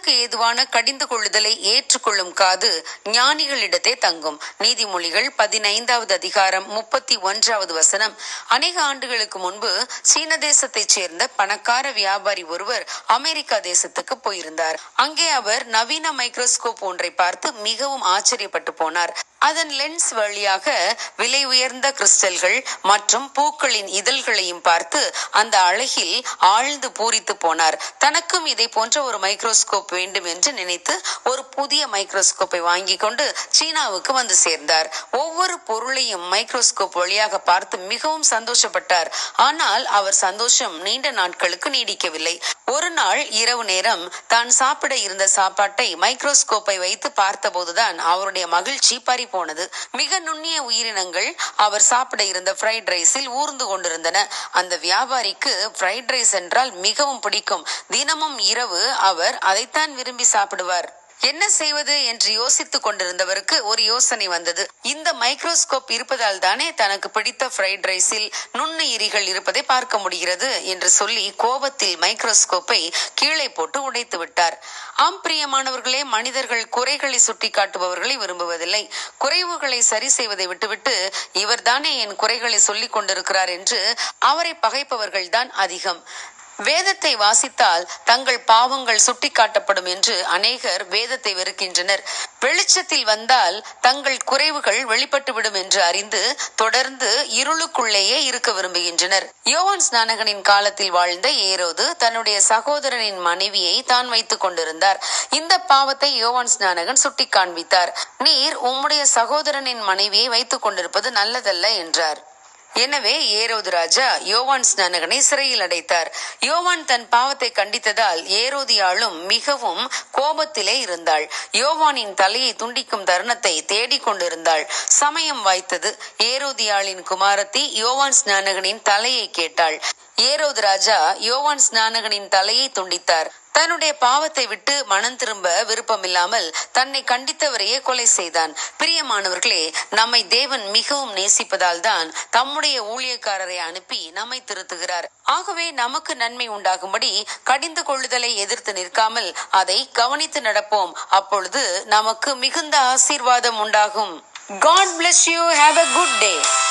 தனக்கு ஏதுவான கடிந்து கொள்ளுதலை ஏற்றுக்கொள்ளும் காது ஞானிகளிடத்தே தங்கும் நீதிமொழிகள் பதினைந்தாவது அதிகாரம் முப்பத்தி ஒன்றாவது வசனம் அநேக ஆண்டுகளுக்கு முன்பு சீன தேசத்தைச் சேர்ந்த பணக்கார வியாபாரி ஒருவர் அமெரிக்கா தேசத்துக்கு போயிருந்தார் அங்கே அவர் நவீன மைக்ரோஸ்கோப் ஒன்றை பார்த்து மிகவும் ஆச்சரியப்பட்டு போனார் அதன் லென்ஸ் வழியாக விலை உயர்ந்த கிறிஸ்டல்கள் மற்றும் பூக்களின் இதழ்களையும் பார்த்து அந்த அழகில் ஆழ்ந்து பூரித்து போனார் தனக்கும் இதை போன்ற ஒரு மைக்ரோஸ்கோப் வேண்டும் என்று நினைத்து ஒரு புதிய மைக்ரோஸ்கோப்பை வாங்கி கொண்டு சீனாவுக்கு வந்து சேர்ந்தார் ஒவ்வொரு பொருளையும் மைக்ரோஸ்கோப் வழியாக பார்த்து மிகவும் சந்தோஷப்பட்டார் ஆனால் அவர் சந்தோஷம் நீண்ட நாட்களுக்கு நீடிக்கவில்லை ஒரு நாள் இரவு நேரம் தான் சாப்பிட இருந்த சாப்பாட்டை மைக்ரோஸ்கோப்பை வைத்து பார்த்தபோதுதான் அவருடைய மகிழ்ச்சி பறி போனது மிக நுண்ணிய உயிரினங்கள் அவர் சாப்பிட இருந்த ஃப்ரைட் ரைஸில் ஊர்ந்து கொண்டிருந்தன அந்த வியாபாரிக்கு ஃப்ரைட் ரைஸ் என்றால் மிகவும் பிடிக்கும் தினமும் இரவு அவர் அதைத்தான் விரும்பி சாப்பிடுவார் என்ன செய்வது என்று யோசித்துக் கொண்டிருந்தவருக்கு ஒரு யோசனை வந்தது இந்த மைக்ரோஸ்கோப் இருப்பதால் தானே தனக்கு பிடித்த ஃப்ரைட் ரைஸில் நுண்ணுயிரிகள் இருப்பதை பார்க்க முடிகிறது என்று சொல்லி கோபத்தில் மைக்ரோஸ்கோப்பை கீழே போட்டு உடைத்து விட்டார் ஆம் பிரியமானவர்களே மனிதர்கள் குறைகளை சுட்டி காட்டுபவர்களை விரும்புவதில்லை குறைவுகளை சரி செய்வதை விட்டுவிட்டு இவர் தானே என் குறைகளை சொல்லிக் கொண்டிருக்கிறார் என்று அவரை பகைப்பவர்கள் தான் அதிகம் வேதத்தை வாசித்தால் தங்கள் பாவங்கள் சுட்டிக்காட்டப்படும் என்று அநேகர் வேதத்தை வெறுக்கின்றனர் வெளிச்சத்தில் வந்தால் தங்கள் குறைவுகள் வெளிப்பட்டுவிடும் என்று அறிந்து தொடர்ந்து இருளுக்குள்ளேயே இருக்க விரும்புகின்றனர் யோவான் ஸ்நானகனின் காலத்தில் வாழ்ந்த ஏரோது தன்னுடைய சகோதரனின் மனைவியை தான் வைத்துக் கொண்டிருந்தார் இந்த பாவத்தை யோவான் ஸ்நானகன் சுட்டி காண்பித்தார் நீர் உம்முடைய சகோதரனின் மனைவியை வைத்துக் கொண்டிருப்பது நல்லதல்ல என்றார் எனவே ஏரோது ராஜா யோவான் ஸ்நானகனை சிறையில் அடைத்தார் யோவான் தன் பாவத்தை கண்டித்ததால் ஏரோதியாளும் மிகவும் கோபத்திலே இருந்தாள் யோவானின் தலையை துண்டிக்கும் தருணத்தை தேடிக் கொண்டிருந்தாள் சமயம் வாய்த்தது ஏரோதியாளின் குமாரத்தி யோவான் ஸ்நானகனின் தலையை கேட்டாள் ஏரோது ராஜா யோவான் ஸ்நானகனின் தலையை துண்டித்தார் தன்னுடைய பாவத்தை விட்டு மனம் திரும்ப விருப்பமில்லாமல் தன்னை கண்டித்தவரையே கொலை செய்தான் பிரியமானவர்களே நம்மை தேவன் மிகவும் நேசிப்பதால் தான் தம்முடைய ஊழியக்காரரை அனுப்பி நம்மை திருத்துகிறார் ஆகவே நமக்கு நன்மை உண்டாகும்படி கடிந்து கொள்ளுதலை எதிர்த்து நிற்காமல் அதை கவனித்து நடப்போம் அப்பொழுது நமக்கு மிகுந்த ஆசீர்வாதம் உண்டாகும் God bless you have a good day